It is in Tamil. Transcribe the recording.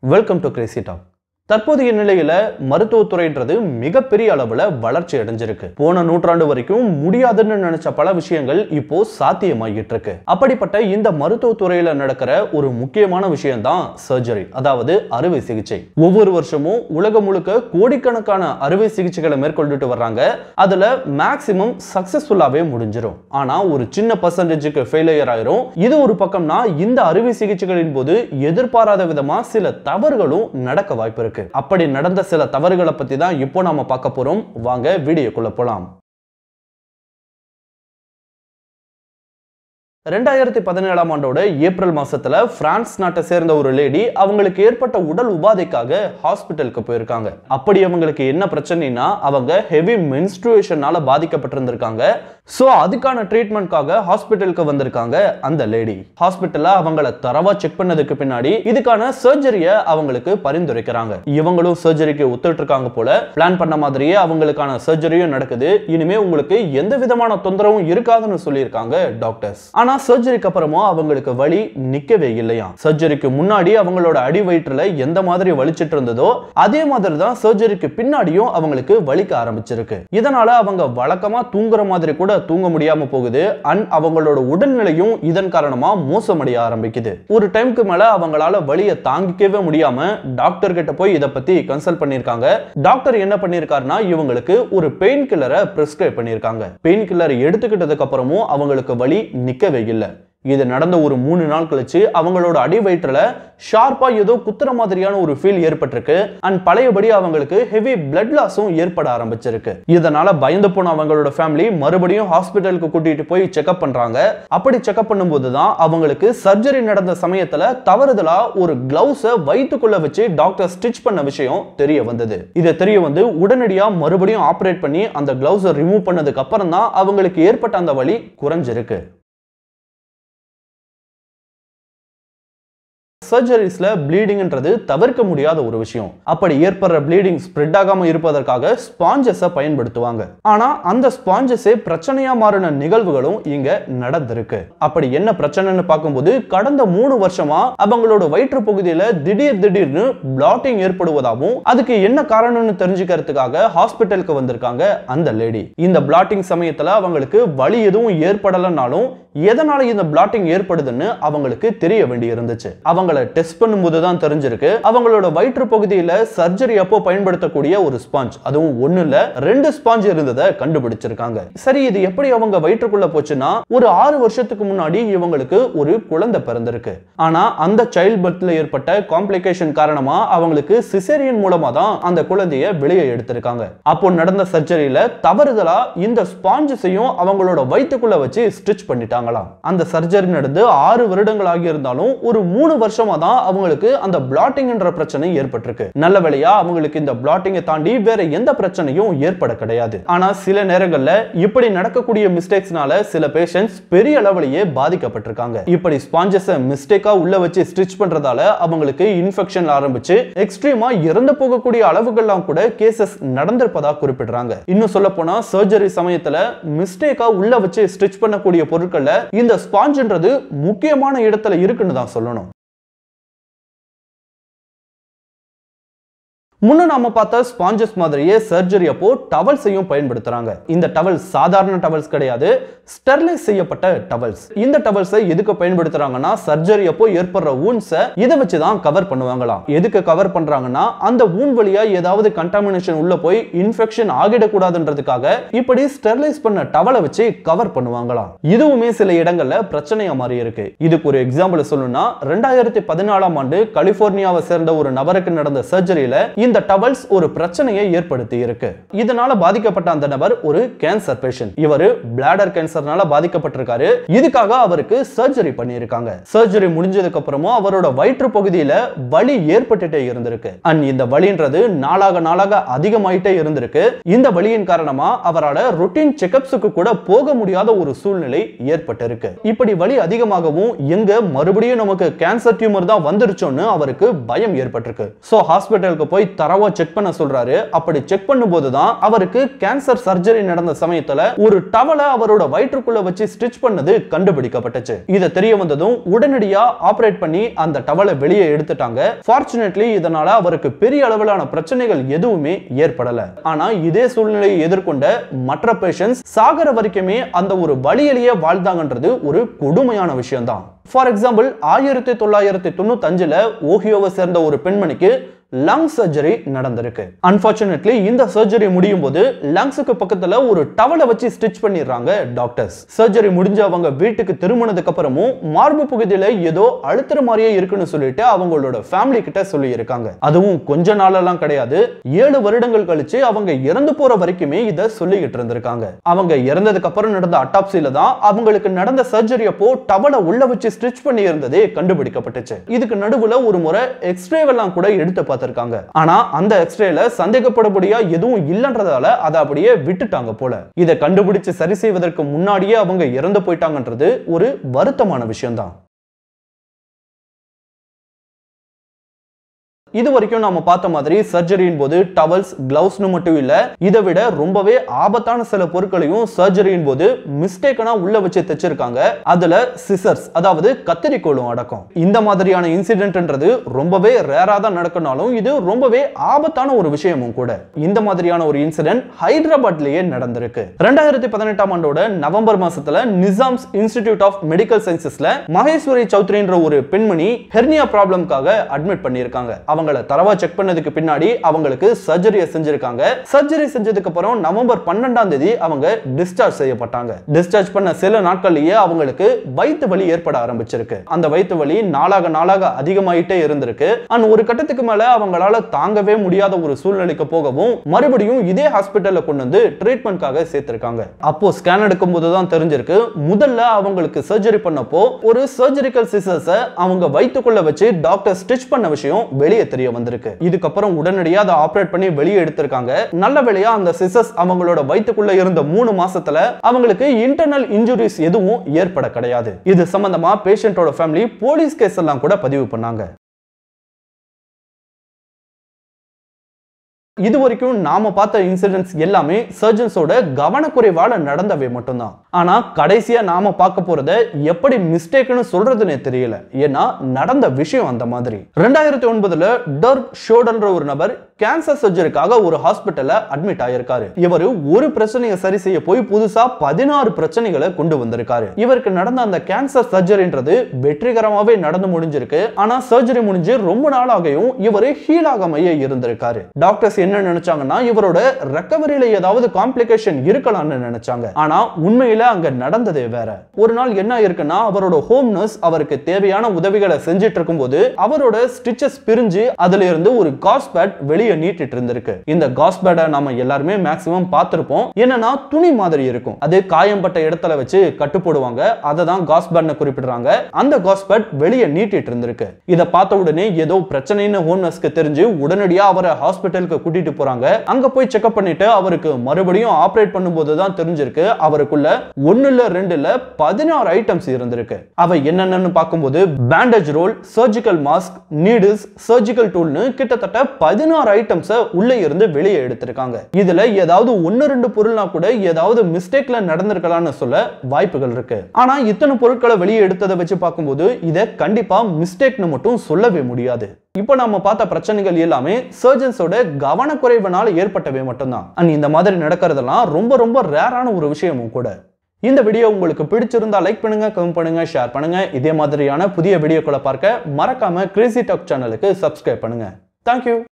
வெல்கம் டு கிரேசி டாக் தற்போதைய நிலையில மருத்துவத்துறைன்றது மிகப்பெரிய அளவுல வளர்ச்சி அடைஞ்சிருக்கு போன நூற்றாண்டு வரைக்கும் முடியாதுன்னு நினைச்ச பல விஷயங்கள் இப்போ சாத்தியமாகிட்டு இருக்கு அப்படிப்பட்ட இந்த மருத்துவத்துறையில நடக்கிற ஒரு முக்கியமான விஷயம் தான் சர்ஜரி அதாவது அறுவை சிகிச்சை ஒவ்வொரு வருஷமும் உலகம் முழுக்க கோடிக்கணக்கான அறுவை சிகிச்சைகளை மேற்கொண்டுட்டு வர்றாங்க அதுல மேக்சிமம் சக்சஸ்ஃபுல்லாவே முடிஞ்சிரும் ஆனா ஒரு சின்ன பர்சன்டேஜுக்கு ஃபெயிலியர் ஆயிரும் இது ஒரு பக்கம்னா இந்த அறுவை சிகிச்சைகளின் போது எதிர்பாராத விதமா சில தவறுகளும் நடக்க வாய்ப்பு இருக்கு அப்படி நடந்த சில தவறுகளை பத்தி தான் இப்போ நாம பார்க்க போறோம் வாங்க வீடியோக்குள்ள போலாம் ரெண்டாயிரத்தி பதினேழாம் ஆண்டோட ஏப்ரல் மாசத்துல பிரான்ஸ் நாட்டை சேர்ந்த ஒரு லேடி அவங்களுக்கு ஏற்பட்ட உடல் உபாதைக்காக ஹாஸ்பிட்டலுக்கு போயிருக்காங்க அப்படி அவங்களுக்கு என்ன பிரச்சனைனா அவங்க ஹெவி மென்ஸ்ட்ருவேஷனால பாதிக்கப்பட்டிருந்திருக்காங்க சோ அதுக்கான ட்ரீட்மெண்ட்காக ஹாஸ்பிட்டலுக்கு வந்திருக்காங்க அந்த லேடி ஹாஸ்பிட்டல்ல அவங்கள தரவா செக் பண்ணதுக்கு பின்னாடி இதுக்கான சர்ஜரிய அவங்களுக்கு பரிந்துரைக்கிறாங்க இவங்களும் சர்ஜரிக்கு ஒத்துட்டு இருக்காங்க போல பிளான் பண்ண மாதிரியே அவங்களுக்கான சர்ஜரியும் நடக்குது இனிமே உங்களுக்கு எந்த விதமான தொந்தரவும் இருக்காதுன்னு சொல்லியிருக்காங்க டாக்டர்ஸ் ஆனா சர்ஜரிக்கு அப்புறமும் அவங்களுக்கு வலி நிக்கவே இல்லையா சர்ஜரிக்கு முன்னாடி அவங்களோட அடி வயிற்றுல எந்த மாதிரி வலிச்சிட்டு இருந்ததோ அதே மாதிரி தான் சர்ஜரிக்கு பின்னாடியும் அவங்களுக்கு வலிக்க ஆரம்பிச்சிருக்கு இதனால அவங்க வழக்கமா தூங்குற மாதிரி கூட தூங்க முடியாம போகுது அண்ட் அவங்களோட உடல்நிலையும் இதன் காரணமா மோசமடைய ஆரம்பிக்குது ஒரு டைம்க்கு மேல அவங்களால வலியை தாங்கிக்கவே முடியாம டாக்டர் கிட்ட போய் இதை பத்தி கன்சல்ட் பண்ணிருக்காங்க டாக்டர் என்ன பண்ணிருக்காருன்னா இவங்களுக்கு ஒரு பெயின் கில்லரை பிரிஸ்கிரைப் பண்ணிருக்காங்க பெயின் கில்லர் எடுத்துக்கிட்டதுக்கு அப்புறமும் அவங்களுக்கு வலி நிக்கவே இல்லை இது நடந்த ஒரு மூணு நாள் கழிச்சு அவங்களோட அடி வயிற்றுல ஷார்ப்பா ஏதோ குத்துற மாதிரியான ஒரு ஃபீல் ஏற்பட்டிருக்கு அண்ட் பழையபடி அவங்களுக்கு ஹெவி பிளட் லாஸும் ஏற்பட ஆரம்பிச்சிருக்கு இதனால பயந்து போன அவங்களோட ஃபேமிலி மறுபடியும் ஹாஸ்பிட்டலுக்கு கூட்டிட்டு போய் செக்அப் பண்றாங்க அப்படி செக்அப் பண்ணும்போது தான் அவங்களுக்கு சர்ஜரி நடந்த சமயத்துல தவறுதலா ஒரு கிளவுஸை வயிற்றுக்குள்ள வச்சு டாக்டர் ஸ்டிச் பண்ண விஷயம் தெரிய வந்தது இது தெரிய வந்து உடனடியா மறுபடியும் ஆப்ரேட் பண்ணி அந்த கிளவுஸை ரிமூவ் பண்ணதுக்கு அப்புறம் தான் அவங்களுக்கு ஏற்பட்ட அந்த வலி குறைஞ்சிருக்கு சர்ஜரிஸ்ல ப்ளீடிங்ன்றது தவிர்க்க முடியாத ஒரு விஷயம் அப்படி ஏற்படுற ப்ளீடிங் ஸ்ப்ரெட் ஆகாம இருப்பதற்காக ஸ்பாஞ்சஸை பயன்படுத்துவாங்க ஆனா அந்த ஸ்பாஞ்சஸே பிரச்சனையா மாறின நிகழ்வுகளும் இங்க நடந்திருக்கு அப்படி என்ன பிரச்சனைன்னு பார்க்கும்போது கடந்த மூணு வருஷமா அவங்களோட வயிற்று பகுதியில திடீர் திடீர்னு பிளாட்டிங் ஏற்படுவதாகவும் அதுக்கு என்ன காரணம்னு தெரிஞ்சுக்கிறதுக்காக ஹாஸ்பிட்டலுக்கு வந்திருக்காங்க அந்த லேடி இந்த பிளாட்டிங் சமயத்துல அவங்களுக்கு வலி எதுவும் ஏற்படலைனாலும் எதனால இந்த பிளாட்டிங் ஏற்படுதுன்னு அவங்களுக்கு தெரிய வேண்டி இருந்துச்சு அவங்கள டெஸ்ட் பண்ணும்போது தான் தெரிஞ்சிருக்கு அவங்களோட வயிற்று பகுதியில சர்ஜரி அப்போ பயன்படுத்தக்கூடிய ஒரு ஸ்பாஞ்ச் அதுவும் ஒண்ணு இல்ல ரெண்டு ஸ்பாஞ்ச் இருந்ததை கண்டுபிடிச்சிருக்காங்க சரி இது எப்படி அவங்க வயிற்றுக்குள்ள போச்சுன்னா ஒரு ஆறு வருஷத்துக்கு முன்னாடி இவங்களுக்கு ஒரு குழந்தை பிறந்திருக்கு ஆனா அந்த சைல்ட் பர்த்ல ஏற்பட்ட காம்ப்ளிகேஷன் காரணமா அவங்களுக்கு சிசேரியன் மூலமா தான் அந்த குழந்தைய வெளியே எடுத்திருக்காங்க அப்போ நடந்த சர்ஜரியில தவறுதலா இந்த ஸ்பாஞ்சஸையும் அவங்களோட வயிற்றுக்குள்ள வச்சு ஸ்டிச் பண்ணிட்டாங்க பண்ணிட்டாங்களாம் அந்த சர்ஜரி நடந்து ஆறு வருடங்கள் ஆகி இருந்தாலும் ஒரு மூணு வருஷமா தான் அவங்களுக்கு அந்த பிளாட்டிங்ன்ற பிரச்சனை ஏற்பட்டிருக்கு நல்ல வேளையா அவங்களுக்கு இந்த பிளாட்டிங்கை தாண்டி வேற எந்த பிரச்சனையும் ஏற்பட கிடையாது ஆனா சில நேரங்கள்ல இப்படி நடக்கக்கூடிய மிஸ்டேக்ஸ்னால சில பேஷண்ட்ஸ் பெரிய அளவுலயே பாதிக்கப்பட்டிருக்காங்க இப்படி ஸ்பாஞ்சஸை மிஸ்டேக்கா உள்ள வச்சு ஸ்டிச் பண்றதால அவங்களுக்கு இன்ஃபெக்ஷன் ஆரம்பிச்சு எக்ஸ்ட்ரீமா இறந்து போகக்கூடிய அளவுகள்லாம் கூட கேசஸ் நடந்திருப்பதா குறிப்பிடுறாங்க இன்னும் சொல்ல போனா சர்ஜரி சமயத்துல மிஸ்டேக்கா உள்ள வச்சு ஸ்டிச் பண்ணக்கூடிய பொருட்கள்ல இந்த ஸ்பாஞ்சுன்றது முக்கியமான இடத்துல இருக்குன்னு தான் சொல்லணும் முன்ன நாம பார்த்த ஸ்பாஞ்சஸ் மாதிரியே சர்ஜரி அப்போ டவல்ஸையும் பயன்படுத்துறாங்க இந்த டவல்ஸ் சாதாரண டவல்ஸ் கிடையாது ஸ்டெர்லைஸ் செய்யப்பட்ட டவல்ஸ் இந்த டவல்ஸை எதுக்கு பயன்படுத்துறாங்கன்னா சர்ஜரி அப்போ ஏற்படுற ஊன்ஸை இதை வச்சு தான் கவர் பண்ணுவாங்களாம் எதுக்கு கவர் பண்றாங்கன்னா அந்த ஊன் வழியா ஏதாவது கண்டாமினேஷன் உள்ள போய் இன்ஃபெக்ஷன் ஆகிடக்கூடாதுன்றதுக்காக இப்படி ஸ்டெர்லைஸ் பண்ண டவலை வச்சு கவர் பண்ணுவாங்களாம் இதுவுமே சில இடங்கள்ல பிரச்சனையா மாறி இருக்கு இதுக்கு ஒரு எக்ஸாம்பிள் சொல்லணும்னா ரெண்டாயிரத்தி பதினாலாம் ஆண்டு கலிபோர்னியாவை சேர்ந்த ஒரு நபருக்கு நடந்த சர்ஜரியில இந்த டவல்ஸ் ஒரு பிரச்சனையை ஏற்படுத்தி இருக்கு இதனால பாதிக்கப்பட்ட அந்த நபர் ஒரு கேன்சர் பேஷண்ட் இவர் பிளாடர் கேன்சர்னால பாதிக்கப்பட்டிருக்காரு இதுக்காக அவருக்கு சர்ஜரி பண்ணியிருக்காங்க சர்ஜரி முடிஞ்சதுக்கு அப்புறமும் அவரோட வயிற்று பகுதியில வலி ஏற்பட்டுட்டே இருந்திருக்கு அண்ட் இந்த வலின்றது நாளாக நாளாக அதிகமாயிட்டே இருந்திருக்கு இந்த வலியின் காரணமா அவரால் ரொட்டீன் செக்அப்ஸுக்கு கூட போக முடியாத ஒரு சூழ்நிலை ஏற்பட்டிருக்கு இப்படி வலி அதிகமாகவும் எங்க மறுபடியும் நமக்கு கேன்சர் டியூமர் தான் வந்துருச்சோன்னு அவருக்கு பயம் ஏற்பட்டிருக்கு சோ ஹாஸ்பிட்டலுக்கு போய் தரவா செக் பண்ண சொல்றாரு அப்படி செக் பண்ணும்போது தான் அவருக்கு கேன்சர் சர்ஜரி நடந்த சமயத்துல ஒரு டவலை அவரோட வயிற்றுக்குள்ள வச்சு ஸ்டிச் பண்ணது கண்டுபிடிக்கப்பட்டுச்சு இதை தெரிய வந்ததும் உடனடியா ஆபரேட் பண்ணி அந்த டவலை வெளியே எடுத்துட்டாங்க ஃபார்ச்சுனேட்லி இதனால அவருக்கு பெரிய அளவிலான பிரச்சனைகள் எதுவுமே ஏற்படல ஆனா இதே சூழ்நிலையை எதிர்கொண்ட மற்ற பேஷண்ட்ஸ் சாகர வரைக்குமே அந்த ஒரு வழியிலேயே வாழ்ந்தாங்கன்றது ஒரு கொடுமையான விஷயம்தான் ஃபார் எக்ஸாம்பிள் ஆயிரத்தி தொள்ளாயிரத்தி தொண்ணூத்தி அஞ்சுல ஓஹியோவை சேர்ந்த ஒரு பெண்மணிக்கு லங் சர்ஜரி நடந்திருக்கு அன்பார்ச்சுனேட்லி இந்த சர்ஜரி முடியும் போது லங்ஸுக்கு பக்கத்துல ஒரு டவலை வச்சு ஸ்டிச் பண்ணிடுறாங்க டாக்டர்ஸ் சர்ஜரி முடிஞ்ச அவங்க வீட்டுக்கு திரும்பினதுக்கு அப்புறமும் மார்பு பகுதியில ஏதோ அழுத்துற மாதிரியே இருக்குன்னு சொல்லிட்டு அவங்களோட ஃபேமிலி கிட்ட சொல்லி இருக்காங்க அதுவும் கொஞ்ச நாளெல்லாம் கிடையாது ஏழு வருடங்கள் கழிச்சு அவங்க இறந்து போற வரைக்குமே இதை சொல்லிக்கிட்டு இருந்திருக்காங்க அவங்க இறந்ததுக்கு அப்புறம் நடந்த அட்டாப்சில தான் அவங்களுக்கு நடந்த சர்ஜரி அப்போ டவலை உள்ள வச்சு ஸ்டிச் பண்ணி இருந்ததே கண்டுபிடிக்கப்பட்டுச்சு இதுக்கு நடுவுல ஒரு முறை எக்ஸ்ரே எல்லாம் கூட எடுத்து பார்த்திருக்காங்க ஆனா அந்த எக்ஸ்ரேல சந்தேகப்படபடியா எதுவும் இல்லைன்றதால அதை அப்படியே விட்டுட்டாங்க போல இதை கண்டுபிடிச்சு சரி செய்வதற்கு முன்னாடியே அவங்க இறந்து போயிட்டாங்கன்றது ஒரு வருத்தமான விஷயம்தான் இது வரைக்கும் நாம பார்த்த மாதிரி சர்ஜரியின் போது டவல்ஸ் கிளவுஸ்னு மட்டும் இல்ல இதை விட ரொம்பவே ஆபத்தான சில பொருட்களையும் சர்ஜரியின் போது மிஸ்டேக்கனா உள்ள வச்சு தைச்சிருக்காங்க அதுல சிசர்ஸ் அதாவது கத்திரிக்கோளும் அடக்கம் இந்த மாதிரியான இன்சிடென்ட்ன்றது ரொம்பவே ரேரா தான் நடக்கனாலும் இது ரொம்பவே ஆபத்தான ஒரு விஷயமும் கூட இந்த மாதிரியான ஒரு இன்சிடென்ட் ஹைதராபாத்லயே நடந்திருக்கு ரெண்டாயிரத்தி பதினெட்டாம் ஆண்டோட நவம்பர் மாசத்துல நிசாம்ஸ் இன்ஸ்டிடியூட் ஆஃப் மெடிக்கல் சயின்சஸ்ல மகேஸ்வரி சௌத்ரின்ற ஒரு பெண்மணி ஹெர்னியா ப்ராப்ளம்காக அட்மிட் பண்ணியிருக்காங்க அவங்கள தரவா செக் பண்ணதுக்கு பின்னாடி அவங்களுக்கு சர்ஜரியை செஞ்சிருக்காங்க சர்ஜரி செஞ்சதுக்கு அப்புறம் நவம்பர் பன்னெண்டாம் தேதி அவங்க டிஸ்சார்ஜ் செய்யப்பட்டாங்க டிஸ்சார்ஜ் பண்ண சில நாட்கள்லயே அவங்களுக்கு வயிற்று வலி ஏற்பட ஆரம்பிச்சிருக்கு அந்த வயிற்று வலி நாளாக நாளாக அதிகமாயிட்டே இருந்திருக்கு அண்ட் ஒரு கட்டத்துக்கு மேல அவங்களால தாங்கவே முடியாத ஒரு சூழ்நிலைக்கு போகவும் மறுபடியும் இதே ஹாஸ்பிட்டல்ல கொண்டு வந்து ட்ரீட்மெண்ட்காக சேர்த்திருக்காங்க அப்போ ஸ்கேன் எடுக்கும் போது தான் தெரிஞ்சிருக்கு முதல்ல அவங்களுக்கு சர்ஜரி பண்ணப்போ ஒரு சர்ஜரிக்கல் சிசர்ஸை அவங்க வயிற்றுக்குள்ள வச்சு டாக்டர் ஸ்டிச் பண்ண விஷயம் வெளியே தெரிய வந்திருக்கு இதுக்கப்புறம் உடனடியாக அதை ஆப்ரேட் பண்ணி வெளியே எடுத்திருக்காங்க நல்ல வேளையா அந்த சிசஸ் அவங்களோட வயிற்றுக்குள்ள இருந்த மூணு மாசத்துல அவங்களுக்கு இன்டர்னல் இன்ஜுரிஸ் எதுவும் ஏற்பட கிடையாது இது சம்பந்தமா பேஷண்டோட ஃபேமிலி போலீஸ் கேஸ் எல்லாம் கூட பதிவு பண்ணாங்க இது வரைக்கும் நாம பார்த்த இன்சிடென்ட்ஸ் எல்லாமே சர்ஜன்ஸோட கவனக்குறைவால நடந்தவை மட்டும்தான் ஆனா கடைசியா நாம பார்க்க போறத எப்படி மிஸ்டேக்னு சொல்றதுனே தெரியல ஏன்னா நடந்த விஷயம் அந்த மாதிரி ரெண்டாயிரத்தி ஒன்பதுல டர்க் ஷோடல்ன்ற ஒரு நபர் கேன்சர் சர்ஜரிக்காக ஒரு ஹாஸ்பிட்டல்ல அட்மிட் ஆயிருக்காரு இவர் ஒரு பிரச்சனையை சரி செய்ய போய் புதுசா பதினாறு பிரச்சனைகளை கொண்டு வந்திருக்காரு இவருக்கு நடந்த அந்த கேன்சர் சர்ஜரின்றது வெற்றிகரமாவே நடந்து முடிஞ்சிருக்கு ஆனா சர்ஜரி முடிஞ்சு ரொம்ப நாளாகையும் இவர் ஹீல் ஆகாமையே இருந்திருக்காரு டாக்டர்ஸ் என்ன நினைச்சாங்கன்னா இவரோட ரெக்கவரியில ஏதாவது காம்ப்ளிகேஷன் இருக்கலாம்னு நினைச்சாங்க ஆனா உண்மையில அங்க நடந்ததே வேற ஒரு நாள் என்ன இருக்குன்னா அவரோட ஹோம் நர்ஸ் அவருக்கு தேவையான உதவிகளை செஞ்சிட்டு இருக்கும்போது அவரோட ஸ்டிச்சஸ் பிரிஞ்சு அதுல இருந்து ஒரு காஸ்பேட் வெளியே நீட்டிட்டு இருந்திருக்கு இந்த காஸ்பேடை நாம எல்லாருமே மேக்சிமம் பார்த்திருப்போம் என்னன்னா துணி மாதிரி இருக்கும் அது காயம்பட்ட இடத்துல வச்சு கட்டு போடுவாங்க அதை தான் காஸ்பேட்னு குறிப்பிடுறாங்க அந்த காஸ்பேட் வெளியே நீட்டிட்டு இருந்திருக்கு இதை பார்த்த உடனே ஏதோ பிரச்சனைன்னு ஹோம் நர்ஸ்க்கு தெரிஞ்சு உடனடியா அவரை ஹாஸ்பிட்டலுக்கு கூட்டிட்டு போறாங்க அங்க போய் செக்அப் பண்ணிட்டு அவருக்கு மறுபடியும் ஆபரேட் பண்ணும்போது தான் தெரிஞ்சிருக்கு அவருக்குள்ள ஒன்னு இல்ல ரெண்டு இல்ல பதினாறு ஐட்டம்ஸ் இருந்திருக்கு அவை என்னென்னு பார்க்கும்போது bandage roll surgical mask needles surgical டூல்னு கிட்டத்தட்ட பதினாறு ஐட்டம்ஸை உள்ள இருந்து வெளியே எடுத்திருக்காங்க இதுல ஏதாவது ஒன்னு ரெண்டு பொருள்னா கூட ஏதாவது மிஸ்டேக்ல நடந்திருக்கலாம்னு சொல்ல வாய்ப்புகள் இருக்கு ஆனா இத்தனை பொருட்களை வெளியே எடுத்ததை வச்சு பார்க்கும்போது இதை கண்டிப்பா மிஸ்டேக்னு மட்டும் சொல்லவே முடியாது இப்போ நம்ம பார்த்த பிரச்சனைகள் எல்லாமே சர்ஜன்ஸோட கவனக்குறைவுனால ஏற்பட்டவை மட்டும்தான் அண்ட் இந்த மாதிரி நடக்கிறதெல்லாம் ரொம்ப ரொம்ப ரேரான ஒரு விஷயமும் கூட இந்த வீடியோ உங்களுக்கு பிடிச்சிருந்தா லைக் பண்ணுங்க கமெண்ட் பண்ணுங்க ஷேர் பண்ணுங்க இதே மாதிரியான புதிய வீடியோக்களை பார்க்க மறக்காம கிரேசி டாக் சேனலுக்கு சப்ஸ்கிரைப் பண்ணுங்க தேங்க்யூ